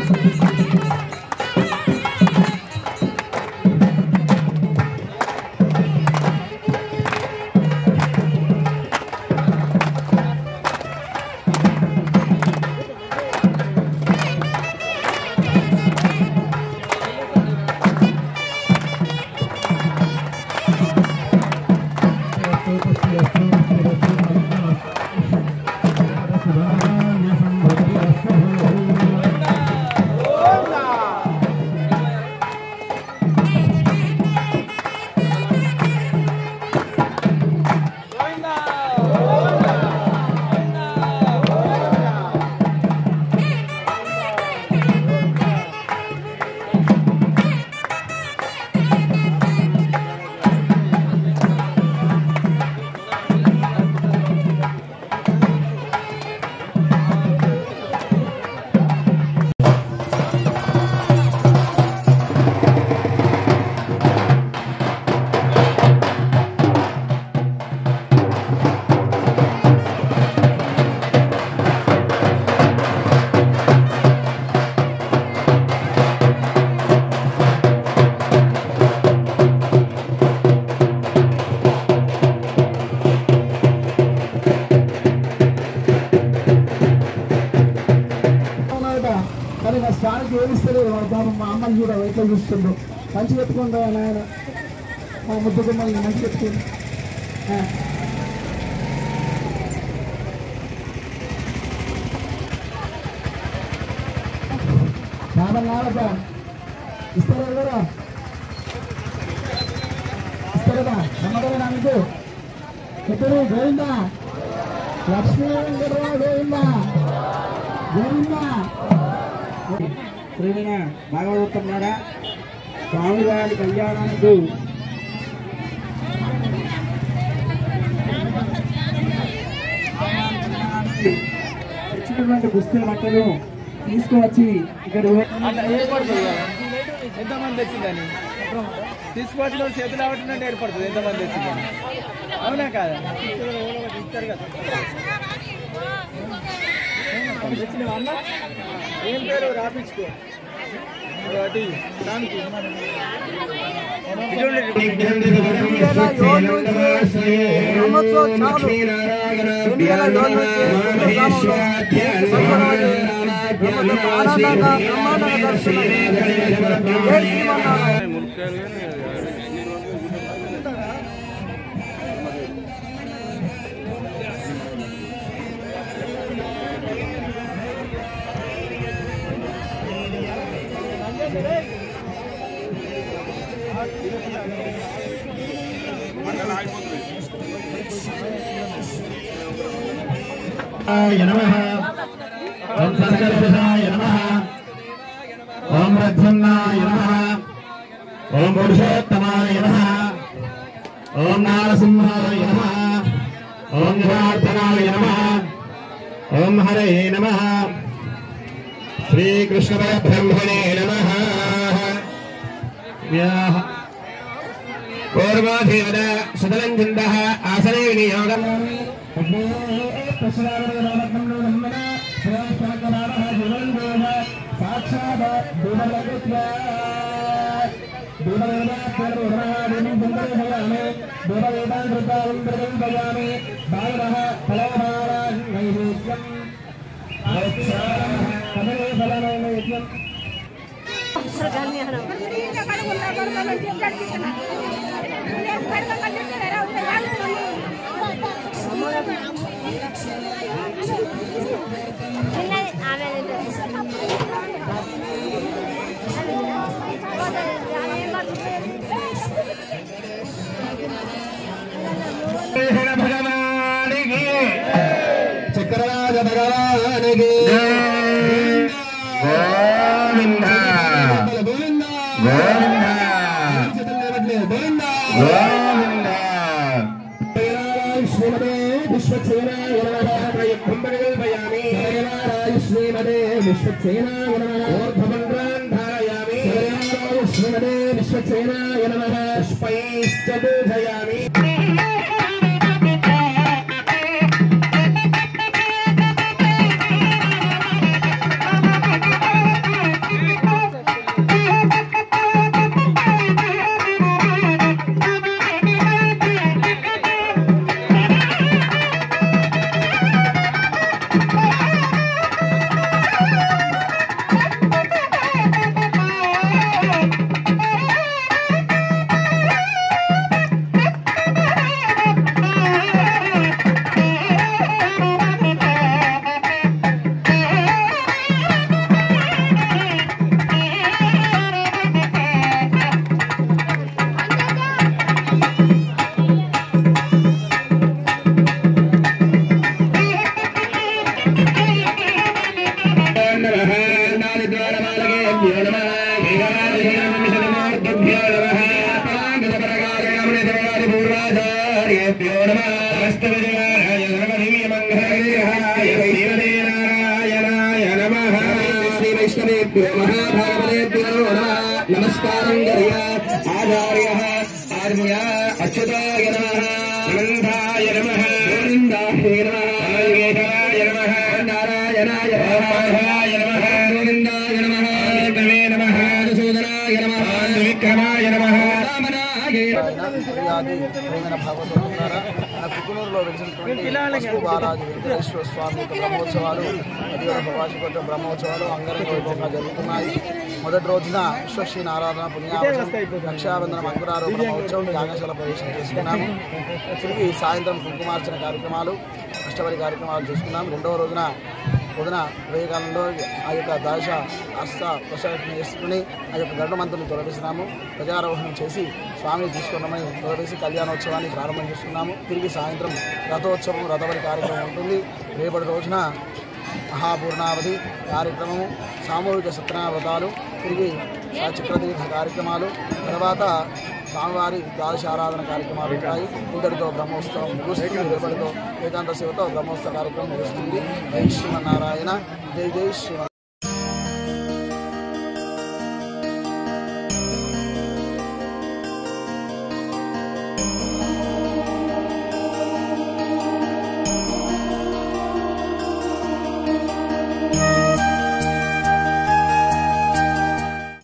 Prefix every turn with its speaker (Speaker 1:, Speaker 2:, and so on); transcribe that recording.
Speaker 1: ఉన్నాడట కానీ నా స్వామికి ఏమిస్తలేదు వాడు పాపం మా అమ్మని చూడ ఎట్లా చూస్తుండో మంచి పెట్టుకుంటా నాయన మా ముద్దు గుమ్మల్ని మంచి పెట్టుకుంది బాబా నాడక ఇస్తారా కూడా ఇస్తారా నమ్మకమే నాకు ఎప్పుడు గోవిందా లక్ష్మీ వెంకటరావు గోవిందా గోవిందా ప్రేమైన భాగవతున్నాడా స్వామివారి కళ్యాణానికి తెచ్చినటువంటి పుస్తక బట్టలు తీసుకువచ్చి ఇక్కడ
Speaker 2: అట్లా ఏర్పడుతుంది కదా. ఎంతమంది తెచ్చిందని తీసుకోవట్లేదు చేతులు ఆవట్టినట్టు ఏర్పడుతుంది ఎంతమంది తెచ్చిందని అవునా కాదా ఇస్తారు కదా తెచ్చినవా అన్న ఏం పేరు రాపించుకో ఒకటి దానికి
Speaker 1: నమః ఓం సంకర్షాయ నమః ఓం రఘున్నాయ నమః ఓం పురుషోత్తమాయ నమః ఓం నారసింహాయ నమః ఓం జనార్దనాయ నమః ఓం హరే నమః శ్రీకృష్ణ పరబ్రహ్మణే నమః వ్యాహ పూర్వాధీవద సుతలంజందః ఆసనే వినియోగం భగవానికి చక్రరాజ భగవానికి గోవింద గోవింద గోవింద గోవింద శ్రీమదే విశ్వసేనాయ కుంభయామి శ్రీమదే విశ్వసేనాయ ఊర్ధ్వమండ్రాన్ ధారయామి శ్రీమదే విశ్వసేనాయ నమ పుష్పైశ్చ పూజయామి
Speaker 3: Thank దేవేభ్యో నమ వేదవాదిభ్యో నమ పూర్వాచార్యేభ్యో నమ హస్తవిజయాయ సర్వదివ్యమంగళాయ శ్రీమదేనారాయణాయ నమ శ్రీ వైష్ణవేభ్యో మహాభాగవతేభ్యో నమ నమస్కారం గర్య ఆచార్య ఆర్య అచ్యుతాయ నమ అనంతాయ నమ గోవిందాయ నమ వెంకటేశాయ నమ నారాయణాయ నమః నమ గోవిందాయ నమ విష్ణవే నమ మధుసూదనాయ నమ విక్రమాయ నమ రామనాయ
Speaker 4: ఫిర్యాది ప్రేమైన భాగవతున్నారా మన కుకునూరులో వెలిసినటువంటి పసుపు బాలాజీ వెంకటేశ్వర స్వామి యొక్క బ్రహ్మోత్సవాలు మరియు వార్షికోత్సవ బ్రహ్మోత్సవాలు అంగరంగ వైభవంగా జరుగుతున్నాయి మొదటి రోజున విశ్వశ్రీ నారాయణ పుణ్యావచం రక్షాబంధనం అంకురారోపణ మహోత్సవం యాగశాల ప్రవేశం చేసుకున్నాము తిరిగి సాయంత్రం కుంకుమార్చన కార్యక్రమాలు అష్టవరి కార్యక్రమాలు చేసుకున్నాము రెండవ రోజున పొద్దున ఉదయకాలంలో ఆ యొక్క దాశ హస్త ప్రసాదం చేసుకుని ఆ యొక్క గరుడమంతుని తొలగిస్తున్నాము ప్రజారోహణం చేసి స్వామిని తీసుకున్నామని తొలగేసి కళ్యాణోత్సవాన్ని ప్రారంభం చేసుకున్నాము తిరిగి సాయంత్రం రథోత్సవం రథవరి కార్యక్రమం ఉంటుంది రేపటి రోజున మహాపూర్ణావధి కార్యక్రమము సామూహిక సత్యనారాయణ వ్రతాలు తిరిగి చక్రతీర్థ కార్యక్రమాలు తర్వాత స్వామివారి ద్వాదశ ఆరాధన కార్యక్రమాలు ఉంటాయి ఇంతటితో బ్రహ్మోత్సవం ముగుస్తుంది రేపటితో ఏకాంత సేవతో బ్రహ్మోత్సవ కార్యక్రమం ముగుస్తుంది జై శ్రీమన్నారాయణ జై జై శ్రీమన్